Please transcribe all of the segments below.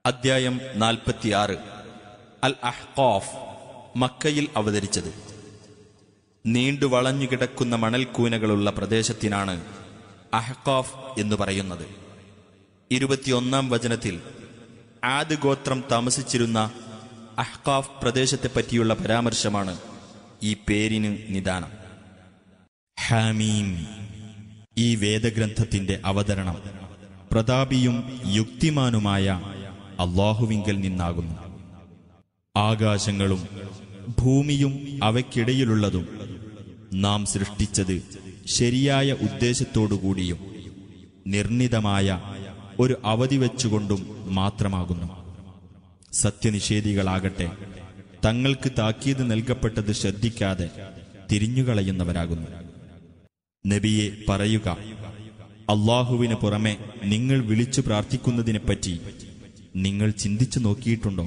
അദ്ധ്യായം നാൽപ്പത്തിയാറ് അൽ അഹ്ഖാഫ് മക്കയിൽ അവതരിച്ചത് നീണ്ടു വളഞ്ഞു കിടക്കുന്ന മണൽക്കൂനകളുള്ള പ്രദേശത്തിനാണ് അഹ്ഖാഫ് എന്ന് പറയുന്നത് ഇരുപത്തിയൊന്നാം വചനത്തിൽ ആദ് ഗോത്രം താമസിച്ചിരുന്ന അഹ്ഖാഫ് പ്രദേശത്തെപ്പറ്റിയുള്ള പരാമർശമാണ് ഈ പേരിന് നിദാനം ഹാമീം ഈ വേദഗ്രന്ഥത്തിന്റെ അവതരണം പ്രതാപിയും യുക്തിമാനുമായ അള്ളാഹുവിങ്കൽ നിന്നാകുന്നു ആകാശങ്ങളും ഭൂമിയും അവയ്ക്കിടയിലുള്ളതും നാം സൃഷ്ടിച്ചത് ശരിയായ ഉദ്ദേശത്തോടുകൂടിയും നിർണിതമായ ഒരു അവധി വെച്ചുകൊണ്ടും മാത്രമാകുന്നു സത്യനിഷേധികളാകട്ടെ തങ്ങൾക്ക് താക്കീത് നൽകപ്പെട്ടത് ശ്രദ്ധിക്കാതെ തിരിഞ്ഞുകളയുന്നവരാകുന്നു നബിയെ പറയുക അള്ളാഹുവിന് പുറമെ നിങ്ങൾ വിളിച്ചു പ്രാർത്ഥിക്കുന്നതിനെപ്പറ്റി നിങ്ങൾ ചിന്തിച്ചു നോക്കിയിട്ടുണ്ടോ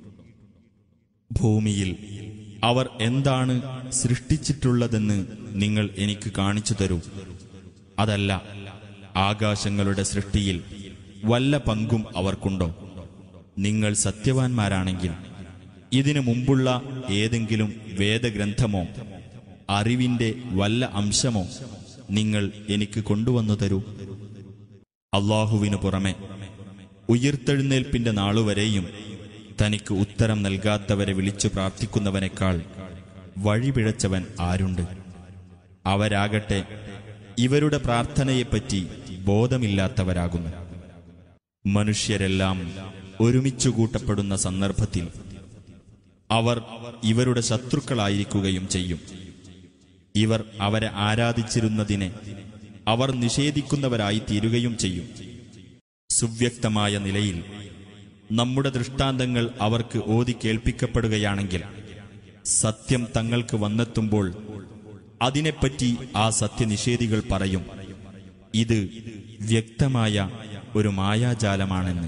ഭൂമിയിൽ അവർ എന്താണ് സൃഷ്ടിച്ചിട്ടുള്ളതെന്ന് നിങ്ങൾ എനിക്ക് കാണിച്ചു തരൂ അതല്ല ആകാശങ്ങളുടെ സൃഷ്ടിയിൽ വല്ല പങ്കും അവർക്കുണ്ടോ നിങ്ങൾ സത്യവാൻമാരാണെങ്കിൽ ഇതിനു മുമ്പുള്ള ഏതെങ്കിലും വേദഗ്രന്ഥമോ അറിവിന്റെ വല്ല അംശമോ നിങ്ങൾ എനിക്ക് കൊണ്ടുവന്നു തരൂ അള്ളാഹുവിനു പുറമെ ഉയിർത്തെഴുന്നേൽപ്പിന്റെ നാളുവരെയും തനിക്ക് ഉത്തരം നൽകാത്തവരെ വിളിച്ചു പ്രാർത്ഥിക്കുന്നവനേക്കാൾ വഴിപിഴച്ചവൻ ആരുണ്ട് അവരാകട്ടെ ഇവരുടെ പ്രാർത്ഥനയെപ്പറ്റി ബോധമില്ലാത്തവരാകുന്നു മനുഷ്യരെല്ലാം ഒരുമിച്ചു കൂട്ടപ്പെടുന്ന സന്ദർഭത്തിൽ അവർ ഇവരുടെ ശത്രുക്കളായിരിക്കുകയും ചെയ്യും ഇവർ അവരെ ആരാധിച്ചിരുന്നതിനെ അവർ നിഷേധിക്കുന്നവരായി തീരുകയും ചെയ്യും സുവ്യക്തമായ നിലയിൽ നമ്മുടെ ദൃഷ്ടാന്തങ്ങൾ അവർക്ക് ഓതി കേൾപ്പിക്കപ്പെടുകയാണെങ്കിൽ സത്യം തങ്ങൾക്ക് വന്നെത്തുമ്പോൾ അതിനെപ്പറ്റി ആ സത്യനിഷേധികൾ പറയും ഇത് വ്യക്തമായ ഒരു മായാജാലമാണെന്ന്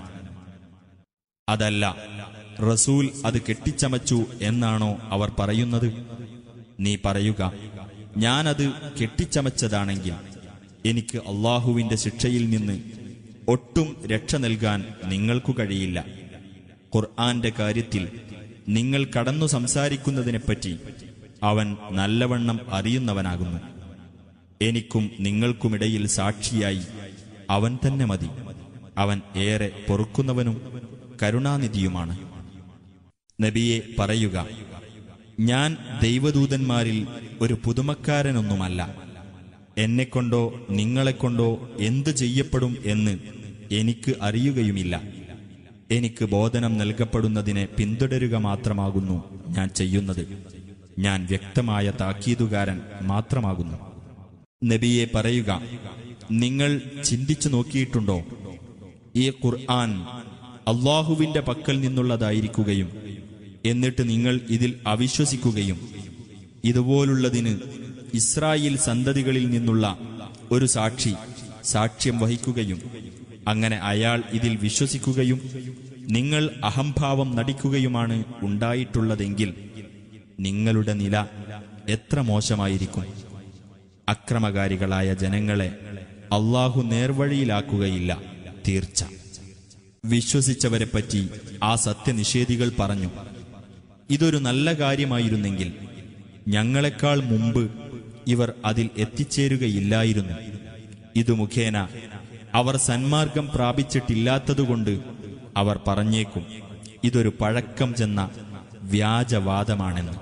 അതല്ല റസൂൽ അത് കെട്ടിച്ചമച്ചു എന്നാണോ അവർ പറയുന്നത് നീ പറയുക ഞാനത് കെട്ടിച്ചമച്ചതാണെങ്കിൽ എനിക്ക് അള്ളാഹുവിന്റെ ശിക്ഷയിൽ നിന്ന് ഒട്ടും രക്ഷ നൽകാൻ നിങ്ങൾക്കു കഴിയില്ല ഖുർആന്റെ കാര്യത്തിൽ നിങ്ങൾ കടന്നു സംസാരിക്കുന്നതിനെപ്പറ്റി അവൻ നല്ലവണ്ണം അറിയുന്നവനാകുന്നു എനിക്കും നിങ്ങൾക്കുമിടയിൽ സാക്ഷിയായി അവൻ തന്നെ മതി അവൻ ഏറെ പൊറുക്കുന്നവനും കരുണാനിധിയുമാണ് നബിയെ പറയുക ഞാൻ ദൈവദൂതന്മാരിൽ ഒരു പുതുമക്കാരനൊന്നുമല്ല എന്നെക്കൊണ്ടോ നിങ്ങളെക്കൊണ്ടോ എന്തു ചെയ്യപ്പെടും എന്ന് എനിക്ക് അറിയുകയുമില്ല എനിക്ക് ബോധനം നൽകപ്പെടുന്നതിനെ പിന്തുടരുക മാത്രമാകുന്നു ഞാൻ ചെയ്യുന്നത് ഞാൻ വ്യക്തമായ താക്കീതുകാരൻ മാത്രമാകുന്നു നബിയെ പറയുക നിങ്ങൾ ചിന്തിച്ചു നോക്കിയിട്ടുണ്ടോ ഈ ഖുർആൻ അള്ളാഹുവിന്റെ പക്കൽ നിന്നുള്ളതായിരിക്കുകയും എന്നിട്ട് നിങ്ങൾ ഇതിൽ അവിശ്വസിക്കുകയും ഇതുപോലുള്ളതിന് ഇസ്രായേൽ സന്തതികളിൽ നിന്നുള്ള ഒരു സാക്ഷി സാക്ഷ്യം വഹിക്കുകയും അങ്ങനെ അയാൾ ഇതിൽ വിശ്വസിക്കുകയും നിങ്ങൾ അഹംഭാവം നടിക്കുകയുമാണ് ഉണ്ടായിട്ടുള്ളതെങ്കിൽ നിങ്ങളുടെ നില എത്ര മോശമായിരിക്കും അക്രമകാരികളായ ജനങ്ങളെ അള്ളാഹു നേർവഴിയിലാക്കുകയില്ല തീർച്ച വിശ്വസിച്ചവരെപ്പറ്റി ആ സത്യനിഷേധികൾ പറഞ്ഞു ഇതൊരു നല്ല കാര്യമായിരുന്നെങ്കിൽ ഞങ്ങളെക്കാൾ മുമ്പ് ഇവർ അതിൽ എത്തിച്ചേരുകയില്ലായിരുന്നു ഇതു മുഖേന അവർ സന്മാർഗം പ്രാപിച്ചിട്ടില്ലാത്തതുകൊണ്ട് അവർ പറഞ്ഞേക്കും ഇതൊരു പഴക്കം ചെന്ന വ്യാജവാദമാണെന്ന്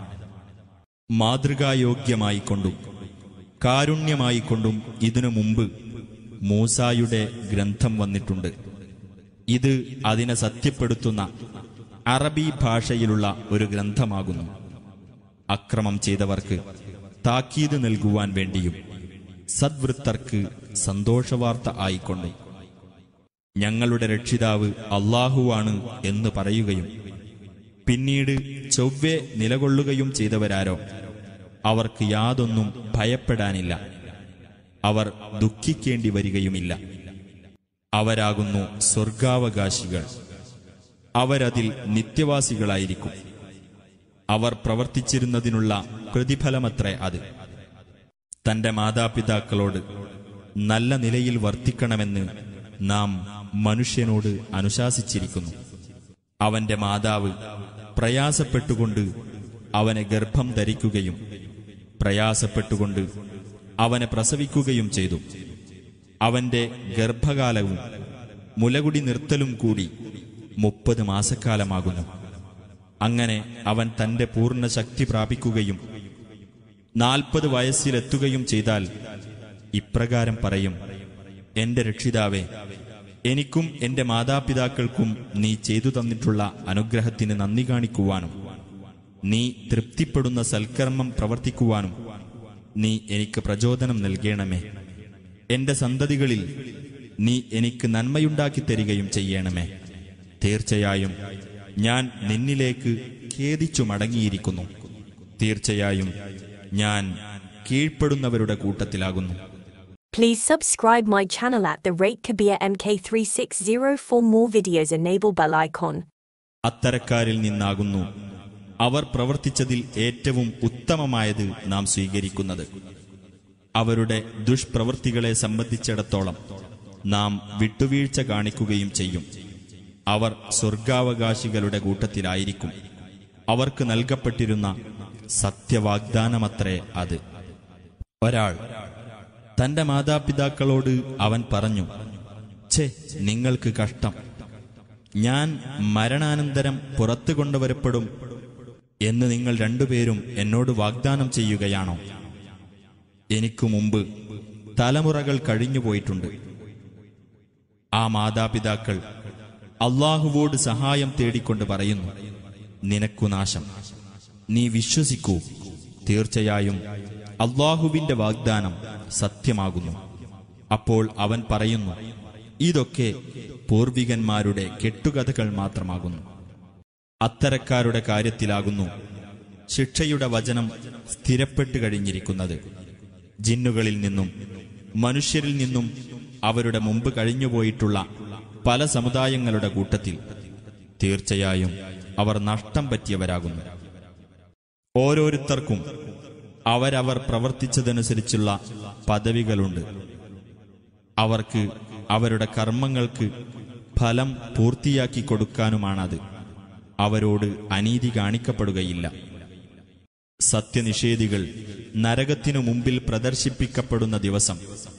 മാതൃകായോഗ്യമായിക്കൊണ്ടും കാരുണ്യമായിക്കൊണ്ടും ഇതിനു മുമ്പ് മൂസായുടെ ഗ്രന്ഥം വന്നിട്ടുണ്ട് ഇത് അതിനെ സത്യപ്പെടുത്തുന്ന അറബി ഭാഷയിലുള്ള ഒരു ഗ്രന്ഥമാകുന്നു അക്രമം ചെയ്തവർക്ക് താക്കീത് നൽകുവാൻ വേണ്ടിയും സദ്വൃത്തർക്ക് സന്തോഷവാർത്ത ആയിക്കൊണ്ടും ഞങ്ങളുടെ രക്ഷിതാവ് അള്ളാഹുവാണ് എന്ന് പറയുകയും പിന്നീട് ചൊവ്വെ നിലകൊള്ളുകയും ചെയ്തവരാരോ അവർക്ക് യാതൊന്നും ഭയപ്പെടാനില്ല അവർ ദുഃഖിക്കേണ്ടി വരികയുമില്ല അവരാകുന്നു സ്വർഗാവകാശികൾ അവരതിൽ നിത്യവാസികളായിരിക്കും അവർ പ്രവർത്തിച്ചിരുന്നതിനുള്ള പ്രതിഫലമത്രേ അത് തന്റെ മാതാപിതാക്കളോട് നല്ല നിലയിൽ വർത്തിക്കണമെന്ന് നാം മനുഷ്യനോട് അനുശാസിച്ചിരിക്കുന്നു അവന്റെ മാതാവ് പ്രയാസപ്പെട്ടുകൊണ്ട് അവനെ ഗർഭം ധരിക്കുകയും പ്രയാസപ്പെട്ടുകൊണ്ട് അവനെ പ്രസവിക്കുകയും ചെയ്തു അവന്റെ ഗർഭകാലവും മുലകുടി നിർത്തലും കൂടി മുപ്പത് മാസക്കാലമാകുന്നു അങ്ങനെ അവൻ തന്റെ പൂർണ്ണ ശക്തി പ്രാപിക്കുകയും നാൽപ്പത് വയസ്സിലെത്തുകയും ചെയ്താൽ ഇപ്രകാരം പറയും എന്റെ രക്ഷിതാവേ എനിക്കും എന്റെ മാതാപിതാക്കൾക്കും നീ ചെയ്തു തന്നിട്ടുള്ള അനുഗ്രഹത്തിന് നന്ദി കാണിക്കുവാനും നീ തൃപ്തിപ്പെടുന്ന സൽക്കർമ്മം പ്രവർത്തിക്കുവാനും നീ എനിക്ക് പ്രചോദനം നൽകണമേ എന്റെ സന്തതികളിൽ നീ എനിക്ക് നന്മയുണ്ടാക്കി തരികയും ചെയ്യണമേ തീർച്ചയായും ഞാൻ നിന്നിലേക്ക് ഖേദിച്ചു മടങ്ങിയിരിക്കുന്നു തീർച്ചയായും ഞാൻ കീഴ്പ്പെടുന്നവരുടെ കൂട്ടത്തിലാകുന്നു Please subscribe my channel at the rate Kabir MK360 for more videos. Enable bell icon. അത്തരക്കാരിൽ നിന്നാകുന്നു അവർ പ്രവർത്തിച്ചതിൽ ഏറ്റവും ഉത്തമമായത് നാം സ്വീകരിക്കുന്നത് അവരുടെ ദുഷ്പ്രവൃത്തികളെ സംബന്ധിച്ചിടത്തോളം നാം വിട്ടുവീഴ്ച കാണിക്കുകയും ചെയ്യും അവർ സ്വർഗാവകാശികളുടെ കൂട്ടത്തിലായിരിക്കും അവർക്ക് നൽകപ്പെട്ടിരുന്ന സത്യവാഗ്ദാനമത്രേ അത് ഒരാൾ തന്റെ മാതാപിതാക്കളോട് അവൻ പറഞ്ഞു ഛേ നിങ്ങൾക്ക് കഷ്ടം ഞാൻ മരണാനന്തരം പുറത്തു കൊണ്ടുവരപ്പെടും എന്ന് നിങ്ങൾ രണ്ടുപേരും എന്നോട് വാഗ്ദാനം ചെയ്യുകയാണോ എനിക്കു മുമ്പ് തലമുറകൾ കഴിഞ്ഞുപോയിട്ടുണ്ട് ആ മാതാപിതാക്കൾ അള്ളാഹുവോട് സഹായം തേടിക്കൊണ്ട് പറയുന്നു നിനക്കു നാശം നീ വിശ്വസിക്കൂ തീർച്ചയായും അള്ളാഹുവിന്റെ വാഗ്ദാനം സത്യമാകുന്നു അപ്പോൾ അവൻ പറയുന്നു ഇതൊക്കെ പൂർവികന്മാരുടെ കെട്ടുകഥകൾ മാത്രമാകുന്നു അത്തരക്കാരുടെ കാര്യത്തിലാകുന്നു ശിക്ഷയുടെ വചനം സ്ഥിരപ്പെട്ടു കഴിഞ്ഞിരിക്കുന്നത് ജിന്നുകളിൽ നിന്നും മനുഷ്യരിൽ നിന്നും അവരുടെ മുമ്പ് കഴിഞ്ഞുപോയിട്ടുള്ള പല സമുദായങ്ങളുടെ കൂട്ടത്തിൽ തീർച്ചയായും അവർ നഷ്ടം പറ്റിയവരാകുന്നു ഓരോരുത്തർക്കും അവരവർ പ്രവർത്തിച്ചതനുസരിച്ചുള്ള പദവികളുണ്ട് അവർക്ക് അവരുടെ കർമ്മങ്ങൾക്ക് ഫലം പൂർത്തിയാക്കി കൊടുക്കാനുമാണത് അവരോട് അനീതി കാണിക്കപ്പെടുകയില്ല സത്യനിഷേധികൾ നരകത്തിനു മുമ്പിൽ പ്രദർശിപ്പിക്കപ്പെടുന്ന ദിവസം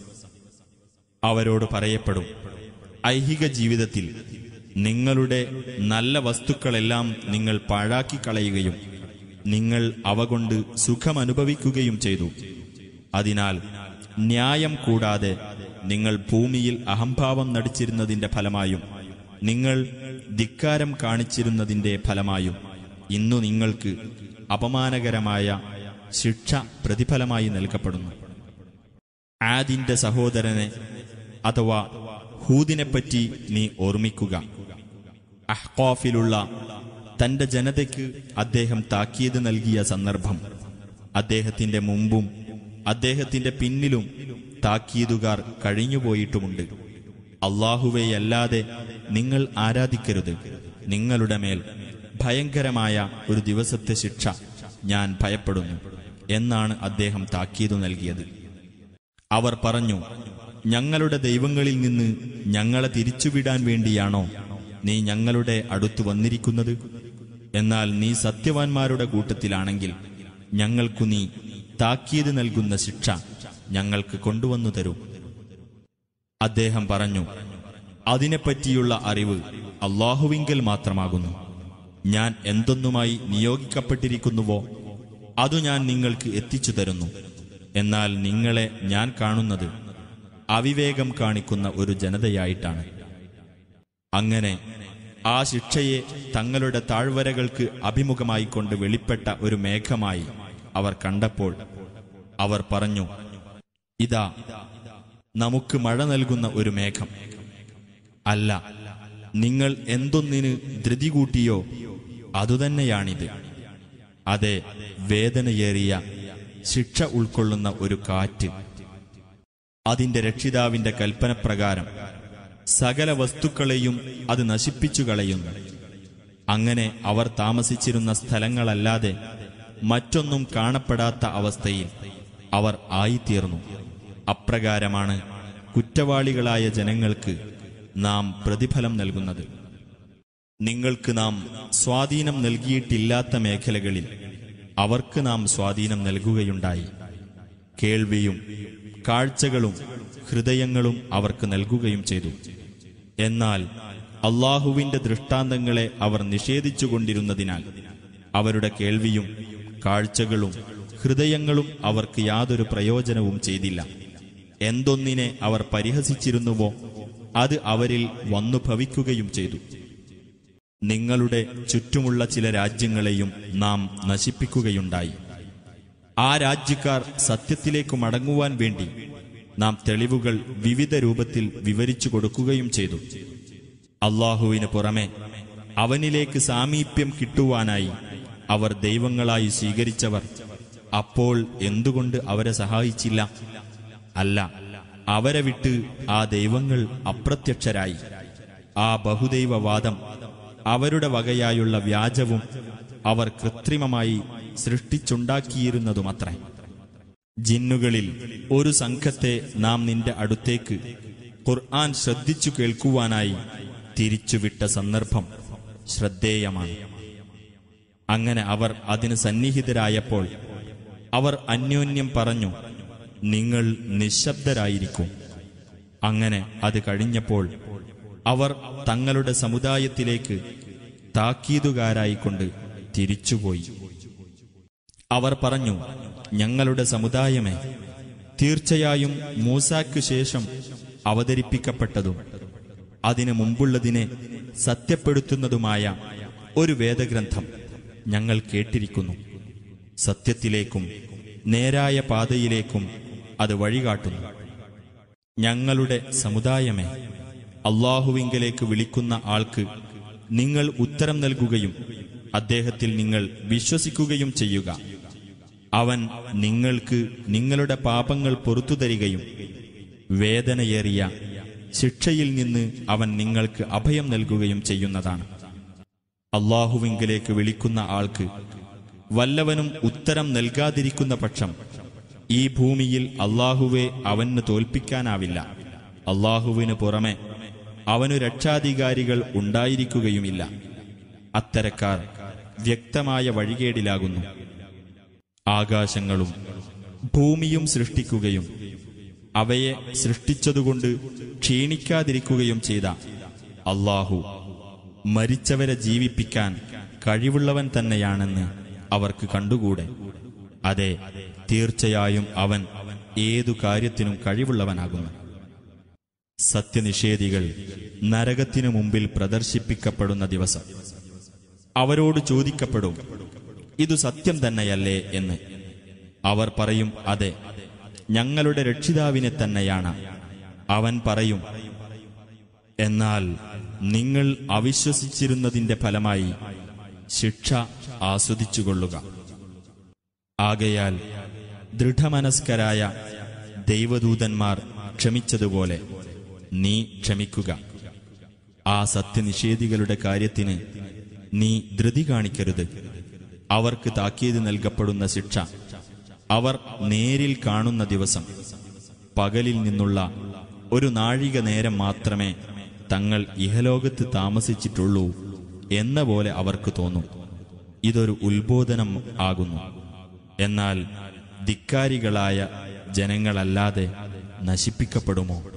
അവരോട് പറയപ്പെടും ഐഹിക ജീവിതത്തിൽ നിങ്ങളുടെ നല്ല വസ്തുക്കളെല്ലാം നിങ്ങൾ പാഴാക്കി കളയുകയും നിങ്ങൾ അവ കൊണ്ട് സുഖമനുഭവിക്കുകയും ചെയ്തു അതിനാൽ ന്യായം കൂടാതെ നിങ്ങൾ ഭൂമിയിൽ അഹംഭാവം നടിച്ചിരുന്നതിന്റെ ഫലമായും നിങ്ങൾ ധിക്കാരം കാണിച്ചിരുന്നതിന്റെ ഫലമായും ഇന്നു നിങ്ങൾക്ക് അപമാനകരമായ ശിക്ഷ പ്രതിഫലമായി നൽകപ്പെടുന്നു ആദിന്റെ സഹോദരനെ അഥവാ ഹൂദിനെപ്പറ്റി നീ ഓർമ്മിക്കുക അഹ്കാഫിലുള്ള തന്റെ ജനതയ്ക്ക് അദ്ദേഹം താക്കീത് നൽകിയ സന്ദർഭം അദ്ദേഹത്തിന്റെ മുമ്പും അദ്ദേഹത്തിന്റെ പിന്നിലും താക്കീതുകാർ കഴിഞ്ഞുപോയിട്ടുമുണ്ട് അള്ളാഹുവെയല്ലാതെ നിങ്ങൾ ആരാധിക്കരുത് നിങ്ങളുടെ മേൽ ഭയങ്കരമായ ഒരു ദിവസത്തെ ശിക്ഷ ഞാൻ ഭയപ്പെടുന്നു എന്നാണ് അദ്ദേഹം താക്കീതു നൽകിയത് അവർ പറഞ്ഞു ഞങ്ങളുടെ ദൈവങ്ങളിൽ നിന്ന് ഞങ്ങളെ തിരിച്ചുവിടാൻ വേണ്ടിയാണോ നീ ഞങ്ങളുടെ അടുത്ത് വന്നിരിക്കുന്നത് എന്നാൽ നീ സത്യവാൻമാരുടെ കൂട്ടത്തിലാണെങ്കിൽ ഞങ്ങൾക്കു നീ താക്കീത് നൽകുന്ന ശിക്ഷ ഞങ്ങൾക്ക് കൊണ്ടുവന്നു തരൂ അദ്ദേഹം പറഞ്ഞു അതിനെപ്പറ്റിയുള്ള അറിവ് അള്ളാഹുവിങ്കൽ മാത്രമാകുന്നു ഞാൻ എന്തൊന്നുമായി നിയോഗിക്കപ്പെട്ടിരിക്കുന്നുവോ അതു ഞാൻ നിങ്ങൾക്ക് എത്തിച്ചു തരുന്നു എന്നാൽ നിങ്ങളെ ഞാൻ കാണുന്നത് അവിവേകം കാണിക്കുന്ന ഒരു ജനതയായിട്ടാണ് അങ്ങനെ ആ ശിക്ഷയെ തങ്ങളുടെ താഴ്വരകൾക്ക് അഭിമുഖമായി കൊണ്ട് വെളിപ്പെട്ട ഒരു മേഘമായി അവർ കണ്ടപ്പോൾ അവർ പറഞ്ഞു ഇതാ നമുക്ക് മഴ നൽകുന്ന ഒരു മേഘം അല്ല നിങ്ങൾ എന്തൊന്നിന് ധൃതി കൂട്ടിയോ അതുതന്നെയാണിത് അതെ വേദനയേറിയ ശിക്ഷ ഉൾക്കൊള്ളുന്ന ഒരു കാറ്റ് അതിന്റെ രക്ഷിതാവിന്റെ കൽപ്പനപ്രകാരം സകല വസ്തുക്കളെയും അത് നശിപ്പിച്ചു കളയുന്നു അങ്ങനെ അവർ താമസിച്ചിരുന്ന സ്ഥലങ്ങളല്ലാതെ മറ്റൊന്നും കാണപ്പെടാത്ത അവസ്ഥയിൽ അവർ ആയിത്തീർന്നു അപ്രകാരമാണ് കുറ്റവാളികളായ ജനങ്ങൾക്ക് നാം പ്രതിഫലം നൽകുന്നത് നിങ്ങൾക്ക് നാം സ്വാധീനം നൽകിയിട്ടില്ലാത്ത മേഖലകളിൽ അവർക്ക് നാം സ്വാധീനം നൽകുകയുണ്ടായി കേൾവിയും കാഴ്ചകളും ഹൃദയങ്ങളും അവർക്ക് നൽകുകയും ചെയ്തു എന്നാൽ അള്ളാഹുവിന്റെ ദൃഷ്ടാന്തങ്ങളെ അവർ നിഷേധിച്ചുകൊണ്ടിരുന്നതിനാൽ അവരുടെ കേൾവിയും കാഴ്ചകളും ഹൃദയങ്ങളും അവർക്ക് യാതൊരു പ്രയോജനവും ചെയ്തില്ല എന്തൊന്നിനെ അവർ പരിഹസിച്ചിരുന്നുവോ അത് അവരിൽ വന്നു ഭവിക്കുകയും ചെയ്തു നിങ്ങളുടെ ചുറ്റുമുള്ള ചില രാജ്യങ്ങളെയും നാം നശിപ്പിക്കുകയുണ്ടായി ആ രാജ്യക്കാർ സത്യത്തിലേക്ക് മടങ്ങുവാൻ വേണ്ടി നാം തെളിവുകൾ വിവിധ രൂപത്തിൽ വിവരിച്ചു കൊടുക്കുകയും ചെയ്തു അള്ളാഹുവിന് പുറമെ അവനിലേക്ക് സാമീപ്യം കിട്ടുവാനായി അവർ ദൈവങ്ങളായി സ്വീകരിച്ചവർ അപ്പോൾ എന്തുകൊണ്ട് അവരെ സഹായിച്ചില്ല അല്ല അവരെ വിട്ട് ആ ദൈവങ്ങൾ അപ്രത്യക്ഷരായി ആ ബഹുദൈവവാദം അവരുടെ വകയായുള്ള വ്യാജവും അവർ കൃത്രിമമായി സൃഷ്ടിച്ചുണ്ടാക്കിയിരുന്നതുമത്രേ ജിന്നുകളിൽ ഒരു സംഘത്തെ നാം നിന്റെ അടുത്തേക്ക് ഖുർആൻ ശ്രദ്ധിച്ചു കേൾക്കുവാനായി തിരിച്ചുവിട്ട സന്ദർഭം ശ്രദ്ധേയമാണ് അങ്ങനെ അവർ അതിന് സന്നിഹിതരായപ്പോൾ അവർ അന്യോന്യം പറഞ്ഞു നിങ്ങൾ നിശബ്ദരായിരിക്കും അങ്ങനെ അത് കഴിഞ്ഞപ്പോൾ അവർ തങ്ങളുടെ സമുദായത്തിലേക്ക് താക്കീതുകാരായിക്കൊണ്ട് തിരിച്ചുപോയി അവർ പറഞ്ഞു ഞങ്ങളുടെ സമുദായമേ തീർച്ചയായും മൂസാക്ക് ശേഷം അവതരിപ്പിക്കപ്പെട്ടതും അതിനു മുമ്പുള്ളതിനെ സത്യപ്പെടുത്തുന്നതുമായ ഒരു വേദഗ്രന്ഥം ഞങ്ങൾ കേട്ടിരിക്കുന്നു സത്യത്തിലേക്കും നേരായ പാതയിലേക്കും അത് വഴികാട്ടുന്നു ഞങ്ങളുടെ സമുദായമേ അള്ളാഹുവിങ്കലേക്ക് വിളിക്കുന്ന ആൾക്ക് നിങ്ങൾ ഉത്തരം നൽകുകയും അദ്ദേഹത്തിൽ നിങ്ങൾ വിശ്വസിക്കുകയും ചെയ്യുക അവൻ നിങ്ങൾക്ക് നിങ്ങളുടെ പാപങ്ങൾ പൊറത്തു തരികയും വേദനയേറിയ ശിക്ഷയിൽ നിന്ന് അവൻ നിങ്ങൾക്ക് അഭയം നൽകുകയും ചെയ്യുന്നതാണ് അള്ളാഹുവിങ്കലേക്ക് വിളിക്കുന്ന ആൾക്ക് വല്ലവനും ഉത്തരം നൽകാതിരിക്കുന്ന പക്ഷം ഈ ഭൂമിയിൽ അള്ളാഹുവെ അവന് തോൽപ്പിക്കാനാവില്ല അള്ളാഹുവിന് പുറമെ അവനു രക്ഷാധികാരികൾ ഉണ്ടായിരിക്കുകയുമില്ല അത്തരക്കാർ വ്യക്തമായ വഴികേടിലാകുന്നു ആകാശങ്ങളും ഭൂമിയും സൃഷ്ടിക്കുകയും അവയെ സൃഷ്ടിച്ചതുകൊണ്ട് ക്ഷീണിക്കാതിരിക്കുകയും ചെയ്ത അള്ളാഹു മരിച്ചവരെ ജീവിപ്പിക്കാൻ കഴിവുള്ളവൻ തന്നെയാണെന്ന് അവർക്ക് കണ്ടുകൂടെ അതെ തീർച്ചയായും അവൻ ഏതു കാര്യത്തിനും കഴിവുള്ളവനാകുന്നു സത്യനിഷേധികൾ നരകത്തിനു മുമ്പിൽ പ്രദർശിപ്പിക്കപ്പെടുന്ന ദിവസം അവരോട് ചോദിക്കപ്പെടും ഇതു സത്യം തന്നെയല്ലേ എന്ന് അവർ പറയും അതെ ഞങ്ങളുടെ രക്ഷിതാവിനെ തന്നെയാണ് അവൻ പറയും എന്നാൽ നിങ്ങൾ അവിശ്വസിച്ചിരുന്നതിന്റെ ഫലമായി ശിക്ഷ ആസ്വദിച്ചുകൊള്ളുക ആകയാൽ ദൃഢമനസ്കരായ ദൈവദൂതന്മാർ ക്ഷമിച്ചതുപോലെ നീ ക്ഷമിക്കുക ആ സത്യനിഷേധികളുടെ കാര്യത്തിന് നീ ധൃതി കാണിക്കരുത് അവർക്ക് താക്കീത് നൽകപ്പെടുന്ന ശിക്ഷ അവർ നേരിൽ കാണുന്ന ദിവസം പകലിൽ നിന്നുള്ള ഒരു നാഴിക നേരം മാത്രമേ തങ്ങൾ ഇഹലോകത്ത് താമസിച്ചിട്ടുള്ളൂ എന്ന പോലെ അവർക്ക് തോന്നും ഇതൊരു ഉത്ബോധനം ആകുന്നു എന്നാൽ ധിക്കാരികളായ ജനങ്ങളല്ലാതെ നശിപ്പിക്കപ്പെടുമോ